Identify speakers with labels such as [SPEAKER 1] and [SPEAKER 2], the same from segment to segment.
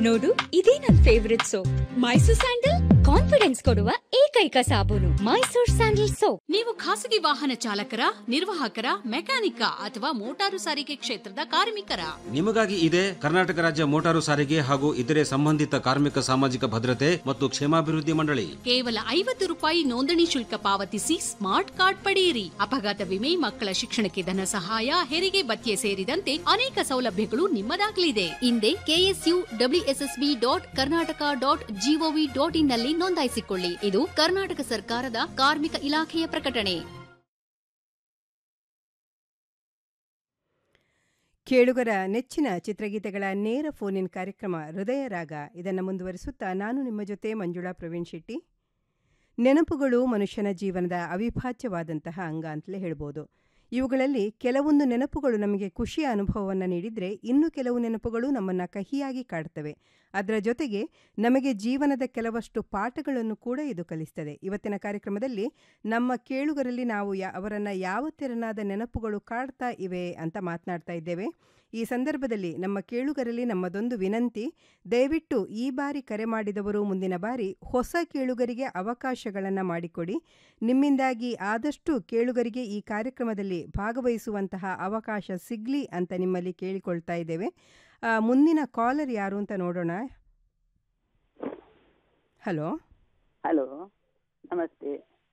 [SPEAKER 1] ನೋಡು ಇದೇ ನನ್ favourite soap Mysore sandal confidence ಕೊಡುವ ಏಕೈಕ ಸಾಬೂನು ಮೈಸೂರ್ ಸ್ಯಾಂಡಲ್ ಸೋಪ್
[SPEAKER 2] ನೀವು ಖಾಸಗಿ ವಾಹನ ಚಾಲಕರ ನಿರ್ವಾಹಕರ ಮೆಕ್ಯಾನಿಕ ಅಥವಾ ಮೋಟಾರು ಸಾರಿಗೆ ಕ್ಷೇತ್ರದ ಕಾರ್ಮಿಕರ
[SPEAKER 3] ನಿಮಗಾಗಿ ಇದೆ ಕರ್ನಾಟಕ ರಾಜ್ಯ ಮೋಟಾರು ಸಾರಿಗೆ ಹಾಗೂ ಇತರೆ ಸಂಬಂಧಿತ ಕಾರ್ಮಿಕ ಸಾಮಾಜಿಕ ಭದ್ರತೆ ಮತ್ತು ಕ್ಷೇಮಾಭಿವೃದ್ಧಿ ಮಂಡಳಿ
[SPEAKER 2] ಕೇವಲ ಐವತ್ತು ರೂಪಾಯಿ ನೋಂದಣಿ ಶುಲ್ಕ ಪಾವತಿಸಿ ಸ್ಮಾರ್ಟ್ ಕಾರ್ಡ್ ಪಡೆಯಿರಿ ಅಪಘಾತ ವಿಮೆ ಮಕ್ಕಳ ಶಿಕ್ಷಣಕ್ಕೆ ಧನ ಸಹಾಯ ಹೆರಿಗೆ ಭತ್ಯೆ ಸೇರಿದಂತೆ ಅನೇಕ ಸೌಲಭ್ಯಗಳು ನಿಮ್ಮದಾಗಲಿದೆ ಹಿಂದೆ KSU WSSB dot Karnataka dot G O V dot in ನಲ್ಲಿ ನೋಂದಾಯಿಸಿಕೊಳ್ಳಿ ಇದು ಕರ್ನಾಟಕ ಸರ್ಕಾರದ ಕಾರ್ಮಿಕ ಇಲಾಖೆಯ ಪ್ರಕಟಣೆ
[SPEAKER 4] ಕೇಳುಗರ ನೆಚ್ಚಿನ ಚಿತ್ರಗೀತೆಗಳ ನೇರ ಫೋನ್ ಇನ್ ಕಾರ್ಯಕ್ರಮ ಹೃದಯ ರಾಗ ಇದನ್ನು ಮುಂದುವರಿಸುತ್ತಾ ನಾನು ನಿಮ್ಮ ಜೊತೆ ಮಂಜುಳಾ ಪ್ರವೀಣ್ ಶೆಟ್ಟಿ ನೆನಪುಗಳು ಮನುಷ್ಯನ ಜೀವನದ ಅವಿಭಾಜ್ಯವಾದಂತಹ ಅಂಗ ಅಂತಲೇ ಹೇಳ್ಬೋದು ಇವುಗಳಲ್ಲಿ ಕೆಲವೊಂದು ನೆನಪುಗಳು ನಮಗೆ ಖುಷಿಯ ಅನುಭವವನ್ನು ನೀಡಿದರೆ ಇನ್ನು ಕೆಲವು ನೆನಪುಗಳು ನಮ್ಮನ್ನು ಕಹಿಯಾಗಿ ಕಾಡ್ತವೆ ಅದರ ಜೊತೆಗೆ ನಮಗೆ ಜೀವನದ ಕೆಲವಷ್ಟು ಪಾಠಗಳನ್ನು ಕೂಡ ಇದು ಕಲಿಸ್ತದೆ ಇವತ್ತಿನ ಕಾರ್ಯಕ್ರಮದಲ್ಲಿ ನಮ್ಮ ಕೇಳುಗರಲ್ಲಿ ನಾವು ಯಾ ಅವರನ್ನು ಯಾವ ತೆರನಾದ ನೆನಪುಗಳು ಕಾಡ್ತಾ ಇವೆ ಅಂತ ಮಾತನಾಡ್ತಾ ಇದ್ದೇವೆ ಈ ಸಂದರ್ಭದಲ್ಲಿ ನಮ್ಮ ಕೇಳುಗರಲ್ಲಿ ನಮ್ಮದೊಂದು ವಿನಂತಿ ದಯವಿಟ್ಟು ಈ ಬಾರಿ ಕರೆ ಮಾಡಿದವರು ಮುಂದಿನ ಬಾರಿ ಹೊಸ ಕೇಳುಗರಿಗೆ ಅವಕಾಶಗಳನ್ನು ಮಾಡಿಕೊಡಿ ನಿಮ್ಮಿಂದಾಗಿ ಆದಷ್ಟು ಕೇಳುಗರಿಗೆ ಈ ಕಾರ್ಯಕ್ರಮದಲ್ಲಿ ಭಾಗವಹಿಸುವಂತಹ ಅವಕಾಶ ಸಿಗಲಿ ಅಂತ ನಿಮ್ಮಲ್ಲಿ ಕೇಳಿಕೊಳ್ತಾ ಇದ್ದೇವೆ ಆ, ಮುಂದಿನ ಕಾಲರ್ ಯಾರು ಅಂತ ನೋಡೋಣ ಹಲೋ
[SPEAKER 5] ಹಲೋ ನಮಸ್ತೆ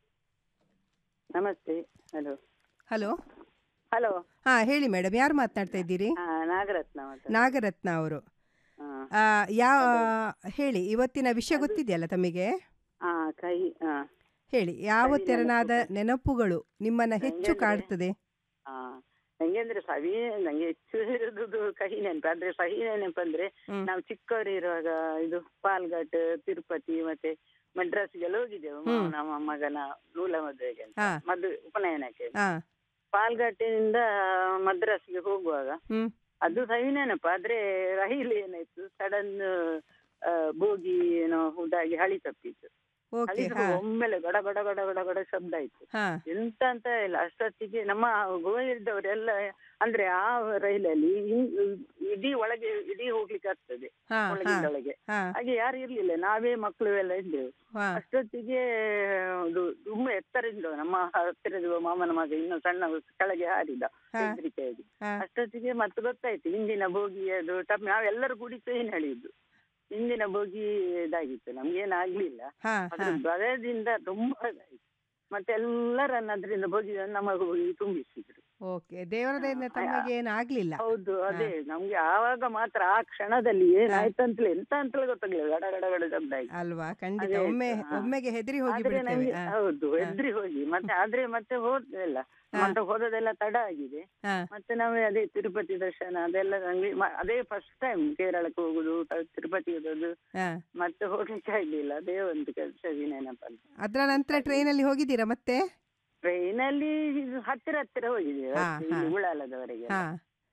[SPEAKER 5] ನಮಸ್ತೆ ಹಲೋ
[SPEAKER 4] ಹಲೋ
[SPEAKER 5] ಹಲೋ
[SPEAKER 4] ಹಾಂ ಹೇಳಿ ಮೇಡಮ್ ಯಾರು ಮಾತನಾಡ್ತಾ ಇದ್ದೀರಿ
[SPEAKER 5] ಹಾ ನಾಗರತ್ನ ಮಾತಾಡ್ತಾ-
[SPEAKER 4] ನಾಗರತ್ನ ಅವರು
[SPEAKER 5] ಹಾ.
[SPEAKER 4] ಆ, ಯಾವ ಹೇಳಿ ಇವತ್ತಿನ ವಿಷಯ ಗೊತ್ತಿದೆಯಲ್ಲ ತಮಗೆ
[SPEAKER 5] ಹಾ ಕೈ ಹಾ
[SPEAKER 4] ಹೇಳಿ ಯಾವ
[SPEAKER 5] ಸರಿ,
[SPEAKER 4] ತೆರನಾದ
[SPEAKER 5] ನೆನಪು.
[SPEAKER 4] ನೆನಪುಗಳು ನಿಮ್ಮನ್ನ ಹೆಚ್ಚು
[SPEAKER 5] ಹೆಂಗಂದ್ರೆ-
[SPEAKER 4] ಕಾಡ್ತದೆ
[SPEAKER 5] ಹಾ ನಂಗೆ ಅಂದ್ರೆ ಸವಿ ನಂಗೆ ಹೆಚ್ಚು ಇರೋದು ಕಹಿ ನೆನಪು ಅಂದ್ರೆ ಸಹಿ ನೆನಪಂದ್ರೆ
[SPEAKER 4] ಹ್ಮ್.
[SPEAKER 5] ನಾವು ಚಿಕ್ಕವರು ಇರುವಾಗ ಇದು ಪಾಲ್ಘಾಟ್ ತಿರುಪತಿ ಮತ್ತೆ ಮಡ್ರಾಸ್ಗೆಲ್ಲ ಹೋಗಿದ್ದೆವು
[SPEAKER 4] ಹ್ಮ್.
[SPEAKER 5] ನಮ್ಮ ಮಗನ ನೂಲ ಮದುವೆಗೆ ಅಂತ
[SPEAKER 4] ಹಾ.
[SPEAKER 5] ಮದುವೆ ಉಪನಯನಕ್ಕೆ
[SPEAKER 4] ಹಾ
[SPEAKER 5] ಪಾಲ್ಘಾಟಿನಿಂದ ಮದ್ರಾಸ್ಗೆ ಹೋಗುವಾಗ
[SPEAKER 4] ಹ್ಮ್
[SPEAKER 5] ಅದು ಸವಿ ನೆನಪು ಆದ್ರೆ ರೈಲು ಏನಾಯ್ತು ಸಡನ್ ಬೋಗಿ ಏನೋ ಉದಾಗಿ ಹಳಿ ತಪ್ಪಿತ್ತು
[SPEAKER 4] ಓಕೆ
[SPEAKER 5] ಹಳಿದು
[SPEAKER 4] ಹಾ
[SPEAKER 5] ಒಮ್ಮೆಲೆ ಗಡ ಗಡ ಗಡ ಗಡ ಗಡ ಶಬ್ದ ಆಯ್ತು
[SPEAKER 4] ಹಾ
[SPEAKER 5] ಎಂತ ಅಂತ ಇಲ್ಲ ಅಷ್ಟೊತ್ತಿಗೆ ನಮ್ಮ ಗೋವಿದ್ದವರೆಲ್ಲ ಅಂದ್ರೆ ಆ ರೈಲಲ್ಲಿ ಇನ್- ಇಡೀ ಒಳಗೆ ಇಡೀ ಹೋಗ್ಲಿಕ್ಕೆ ಆಗ್ತದೆ
[SPEAKER 4] ಹಾ ಹಾ
[SPEAKER 5] ಒಳಗಿಂದೊಳಗೆ
[SPEAKER 4] ಹಾ
[SPEAKER 5] ಹಾಗೆ ಯಾರು ಇರ್ಲಿಲ್ಲ ನಾವೇ ಮಕ್ಕಳು ಎಲ್ಲ ಇದ್ದೆವು
[SPEAKER 4] ಹಾ
[SPEAKER 5] ಅಷ್ಟೊತ್ತಿಗೆ ಅದು ತುಂಬಾ ಎತ್ತರದಿಂದ ನಮ್ಮ ಹತ್ತಿರದ ಮಾಮನ ಮಗ ಇನ್ನು ಸಣ್ಣ ಕೆಳಗೆ ಹಾರಿದ
[SPEAKER 4] ಹಾ.
[SPEAKER 5] ಹೆದರಿಕೆಯಾಗಿ
[SPEAKER 4] ಹಾ
[SPEAKER 5] ಅಷ್ಟೊತ್ತಿಗೆ ಮತ್ತೆ ಗೊತ್ತಾಯ್ತು ಹಿಂದಿನ ಬೋಗಿ ಅದು ಟಪ್ ನಾವೆಲ್ಲರೂ ಕೂಡಿ ಟ್ರೈನ್ ಹೇಳಿದ್ದು ಹಿಂದಿನ ಬೋಗಿ ಇದಾಗಿತ್ತು ನಮ್ಗೇನು ಆಗ್ಲಿಲ್ಲ
[SPEAKER 4] ಹಾ
[SPEAKER 5] ಅದ್ರ
[SPEAKER 4] ಹಾ
[SPEAKER 5] ಭಯದಿಂದ ತುಂಬಾ ಇದಾಯ್ತು ಮತ್ತೆ ಎಲ್ಲರನ್ನ ಅದರಿಂದ ಬೋಗಿ ನಮ್ಮ ಹೋಗಿ ತುಂಬಿಸಿದ್ರು
[SPEAKER 4] ಓಕೆ ದೇವರದಿಂದ ತಮಗೆ ಏನಾಗ್ಲಿಲ್ಲ
[SPEAKER 5] ಹೌದು ಅದೇ ನಮ್ಗೆ ಆವಾಗ ಮಾತ್ರ ಆ ಕ್ಷಣದಲ್ಲಿ ಏನಾಯ್ತಂತಲೇ ಎಂತ ಅಂತಲೇ ಗೊತ್ತಾಗ್ಲಿಲ್ಲ ಗಡ ಗಡ ಗಡ ಶಬ್ದ ಆಯ್ತು
[SPEAKER 4] ಅಲ್ವಾ ಖಂಡಿತ
[SPEAKER 5] ಅದೇ
[SPEAKER 4] ಒಮ್ಮೆ
[SPEAKER 5] ಆಯ್ತು, ಹಾ.
[SPEAKER 4] ಒಮ್ಮೆಗೆ ಹೆದರಿ ಹೋಗಿ
[SPEAKER 5] ಆದ್ರೆ
[SPEAKER 4] ಬಿಡ್ತೇವೆ
[SPEAKER 5] ನಂಗೆ
[SPEAKER 4] ಹಾ
[SPEAKER 5] ಹೌದು ಎದ್ರಿ ಹೋಗಿ ಮತ್ತೆ ಆದ್ರೆ ಮತ್ತೆ ಹೋದ್ಲ್ಲ
[SPEAKER 4] ಹಾ.
[SPEAKER 5] ಮತ್ತೆ ಹೋದದೆಲ್ಲ ತಡ ಆಗಿದೆ
[SPEAKER 4] ಹಾ
[SPEAKER 5] ಮತ್ತೆ ನಾವೇ ಅದೇ ತಿರುಪತಿ ದರ್ಶನ ಅದೆಲ್ಲ ನಂಗೆ ಮ- ಅದೇ ಫಸ್ಟ್ ಟೈಮ್ ಕೇರಳಕ್ಕೆ ಹೋಗುದು ತ- ತಿರುಪತಿ ಹೋಗೋದು
[SPEAKER 4] ಹಾ
[SPEAKER 5] ಮತ್ತೆ ಹೋಗ್ಲಿಕ್ಕೆ ಆಗ್ಲಿಲ್ಲ ಅದೇ ಒಂದು ಕೆಲಸ ನೆನಪಲ್ಲ
[SPEAKER 4] ಅದರ ನಂತರ ಟ್ರೈನಲ್ಲಿ ಹೋಗಿದ್ದೀರಾ ಮತ್ತೆ
[SPEAKER 5] ಟ್ರೈನಲ್ಲಿ ಹತ್ತಿರ ಹತ್ತಿರ ಹೋಗಿದ್ದೇವೆ
[SPEAKER 4] ಹಾ,
[SPEAKER 5] ಅಷ್ಟೇ, ಇಲ್ಲಿ
[SPEAKER 4] ಹಾ.
[SPEAKER 5] ಉಳ್ಳಾಲದವರೆಗೆ
[SPEAKER 4] ಹಾ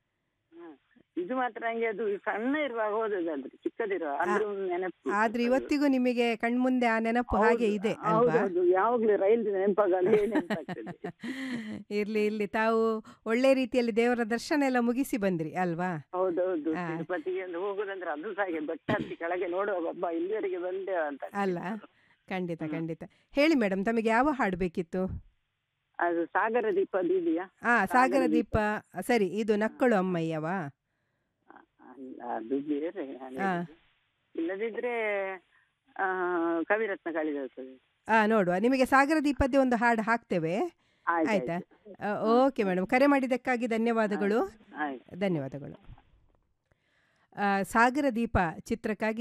[SPEAKER 5] ಇದು ಮಾತ್ರ ನಂಗೆ ಅದು ಸಣ್ಣ ಇರುವಾಗ ಹೋದದಾದ್ರೆ ಚಿಕ್ಕದಿರುವ ಅದ್ರ ಒಂದು ನೆನಪು
[SPEAKER 4] ಆದ್ರೆ ಇವತ್ತಿಗೂ ನಿಮಗೆ ಕಣ್ಮುಂದೆ ಆ ನೆನಪು ಹಾಗೆ ಇದೆ ಅಲ್ವಾ
[SPEAKER 5] ಹೌದು ಯಾವಾಗ್ಲೂ ರೈಲ್ ನೆನಪಾಗಲೇ ನೆನಪಾಗ್ತದೆ
[SPEAKER 4] ಇರ್ಲಿ ಇರ್ಲಿ ತಾವು ಒಳ್ಳೆ ರೀತಿಯಲ್ಲಿ ದೇವರ ದರ್ಶನ ಎಲ್ಲ ಮುಗಿಸಿ ಬಂದ್ರಿ ಅಲ್ವಾ
[SPEAKER 5] ಹೌದೌದು
[SPEAKER 4] ಹಾ.
[SPEAKER 5] ತಿರುಪತಿಗೆ ಒಂದು ಹೋಗುದಂದ್ರೆ ಅದು ಸಹ ಹಾಗೆ ಬೆಟ್ಟ ಹತ್ತಿ ಕೆಳಗೆ ನೋಡುವಾಗ ಒಬ್ಬ ಇಲ್ಲಿವರೆಗೆ ಬಂದೇವ ಅಂತ
[SPEAKER 4] ಅಲ್ಲ ಖಂಡಿತ
[SPEAKER 5] ಹ್ಮ್.
[SPEAKER 4] ಖಂಡಿತ ಹೇಳಿ ಮೇಡಮ್ ತಮಗೆ ಯಾವ ಹಾಡು ಬೇಕಿತ್ತು
[SPEAKER 5] ಅದು ಸಾಗರ ದೀಪದ್ದು ಇದೆಯಾ
[SPEAKER 4] ಆ ಸಾಗರ
[SPEAKER 5] ಸಾಗರ
[SPEAKER 4] ದೀಪ ಸರಿ ಇದು ನಕ್ಕಳು ಅಮ್ಮಯ್ಯವಾ
[SPEAKER 5] ಅಲ್ಲ, ಅದು ಬೇರೆ ನಾನು
[SPEAKER 4] ಹಾ.
[SPEAKER 5] ಹೇಳಿದ್ದು. ಇಲ್ಲದಿದ್ರೆ ಆ, ಕವಿರತ್ನ ಕಾಳಿದಾಸದು
[SPEAKER 4] ಆ ನೋಡುವ ನಿಮಗೆ ಸಾಗರ ದೀಪದ್ದೇ ಒಂದು ಹಾಡು ಹಾಕ್ತೇವೆ
[SPEAKER 5] ಆಯ್ತು,
[SPEAKER 4] ಆಯ್ತಾ
[SPEAKER 5] ಆಯ್ತು.
[SPEAKER 4] ಓಕೆ ಮೇಡಮ್ ಕರೆ ಮಾಡಿದ್ದಕ್ಕಾಗಿ ಧನ್ಯವಾದಗಳು
[SPEAKER 5] ಆಯ್ತು
[SPEAKER 4] ಧನ್ಯವಾದಗಳು ಆ, ಸಾಗರ ದೀಪ ಚಿತ್ರಕ್ಕಾಗಿ